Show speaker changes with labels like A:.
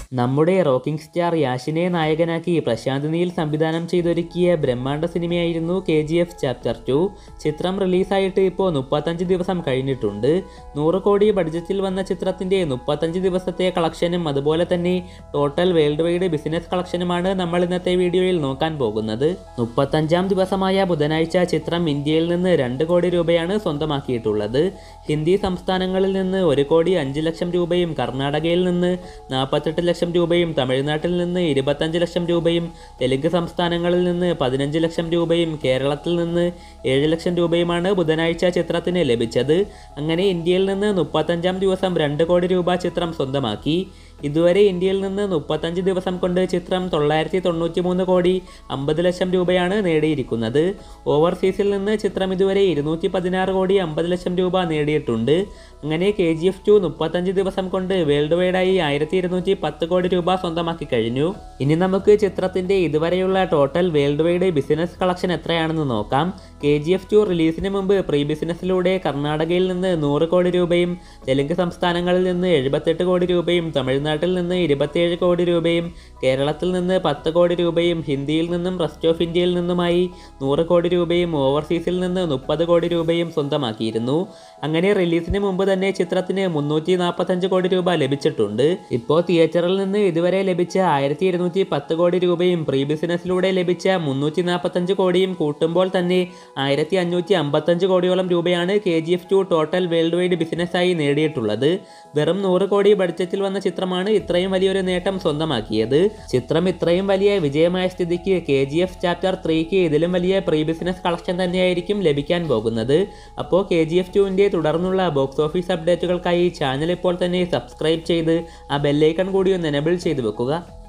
A: നമ്മുടെ rocking star യാഷിനെ നായകനാക്കി Prashant Neil സംവിധാനം ചെയ്തൊരുക്കിയ ബ്രഹ്മാണ്ഡ സിനിമയായിരുന്നു K G F chapter two ചിത്രം റിലീസായിട്ട് ഇപ്പോൾ മുപ്പത്തഞ്ച് ദിവസം കഴിഞ്ഞിട്ടുണ്ട് നൂറ് കോടി ബഡ്ജറ്റിൽ വന്ന ചിത്രത്തിൻ്റെ മുപ്പത്തഞ്ച് ദിവസത്തെ കളക്ഷനും അതുപോലെ തന്നെ ടോട്ടൽ വേൾഡ് വൈഡ് ബിസിനസ് കളക്ഷനുമാണ് നമ്മൾ ഇന്നത്തെ വീഡിയോയിൽ നോക്കാൻ പോകുന്നത് മുപ്പത്തഞ്ചാം ദിവസമായ ബുധനാഴ്ച ചിത്രം ഇന്ത്യയിൽ നിന്ന് രണ്ട് കോടി രൂപയാണ് സ്വന്തമാക്കിയിട്ടുള്ളത് ഹിന്ദി സംസ്ഥാനങ്ങളിൽ നിന്ന് ഒരു കോടി അഞ്ച് ലക്ഷം രൂപയും കർണാടകയിൽ നിന്ന് നാൽപ്പത്തെട്ട് ലക്ഷം രൂപയും തമിഴ്നാട്ടിൽ നിന്ന് ഇരുപത്തഞ്ച് ലക്ഷം രൂപയും തെലുങ്ക് സംസ്ഥാനങ്ങളിൽ നിന്ന് പതിനഞ്ച് ലക്ഷം രൂപയും കേരളത്തിൽ നിന്ന് ഏഴ് ലക്ഷം രൂപയുമാണ് ബുധനാഴ്ച ചിത്രത്തിന് ലഭിച്ചത് അങ്ങനെ ഇന്ത്യയിൽ നിന്ന് മുപ്പത്തഞ്ചാം ദിവസം രണ്ട് കോടി രൂപ ചിത്രം സ്വന്തമാക്കി ഇതുവരെ ഇന്ത്യയിൽ നിന്ന് മുപ്പത്തഞ്ച് ദിവസം കൊണ്ട് ചിത്രം തൊള്ളായിരത്തി തൊണ്ണൂറ്റി മൂന്ന് കോടി അമ്പത് ലക്ഷം രൂപയാണ് നേടിയിരിക്കുന്നത് ഓവർസീസിൽ നിന്ന് ചിത്രം ഇതുവരെ ഇരുന്നൂറ്റി പതിനാറ് കോടി അമ്പത് ലക്ഷം രൂപ നേടിയിട്ടുണ്ട് അങ്ങനെ കെ ജി എഫ് ടു മുപ്പത്തഞ്ച് ദിവസം കൊണ്ട് വേൾഡ് വൈഡായി ആയിരത്തി ഇരുന്നൂറ്റി പത്ത് കോടി രൂപ സ്വന്തമാക്കി കഴിഞ്ഞു ഇനി നമുക്ക് ചിത്രത്തിൻ്റെ ഇതുവരെയുള്ള total world wide business collection എത്രയാണെന്ന് നോക്കാം കെ ജി എഫ് ടു റിലീസിന് മുമ്പ് പ്രീ ബിസിനസ്സിലൂടെ കർണാടകയിൽ നിന്ന് നൂറ് കോടി രൂപയും തെലുങ്ക് സംസ്ഥാനങ്ങളിൽ നിന്ന് എഴുപത്തെട്ട് കോടി രൂപയും തമിഴ്നാട്ടിൽ നിന്ന് ഇരുപത്തിയേഴ് കോടി രൂപയും കേരളത്തിൽ നിന്ന് പത്ത് കോടി രൂപയും ഹിന്ദിയിൽ നിന്നും റെസ്റ്റ് ഓഫ് ഇന്ത്യയിൽ നിന്നുമായി നൂറ് കോടി രൂപയും ഓവർസീസിൽ നിന്ന് മുപ്പത് കോടി രൂപയും സ്വന്തമാക്കിയിരുന്നു അങ്ങനെ റിലീസിന് മുമ്പ് തന്നെ ചിത്രത്തിന് മുന്നൂറ്റി നാൽപ്പത്തഞ്ച് കോടി രൂപ ലഭിച്ചിട്ടുണ്ട് ഇപ്പോൾ തിയേറ്ററിൽ നിന്ന് ഇതുവരെ ലഭിച്ച ആയിരത്തി ഇരുന്നൂറ്റി പത്ത് കോടി രൂപയും പ്രീ ബിസിനസ്സിലൂടെ ലഭിച്ച മുന്നൂറ്റി നാൽപ്പത്തഞ്ച് കോടിയും കൂട്ടുമ്പോൾ തന്നെ ആയിരത്തി അഞ്ഞൂറ്റി അമ്പത്തഞ്ച് കോടിയോളം രൂപയാണ് K G F two total world wide ബിസിനസ്സായി നേടിയിട്ടുള്ളത് വെറും നൂറ് കോടി ബഡ്ജറ്റിൽ വന്ന ചിത്രമാണ് ഇത്രയും വലിയൊരു നേട്ടം സ്വന്തമാക്കിയത് ചിത്രം ഇത്രയും വലിയ വിജയമായ സ്ഥിതിക്ക് കെ ജി എഫ് ചാപ്റ്റർ ത്രീക്ക് ഇതിലും വലിയ പ്രീ ബിസിനസ് കളക്ഷൻ തന്നെയായിരിക്കും ലഭിക്കാൻ പോകുന്നത് അപ്പോൾ കെ ജി എഫ് ടുവിൻ്റെ തുടർന്നുള്ള ബോക്സ് ഓഫീസ് അപ്ഡേറ്റുകൾക്കായി ചാനൽ ഇപ്പോൾ തന്നെ സബ്സ്ക്രൈബ് ചെയ്ത് ആ ബെല്ലൈക്കൺ കൂടി ഒന്ന് എനബിൾ ചെയ്ത് വെക്കുക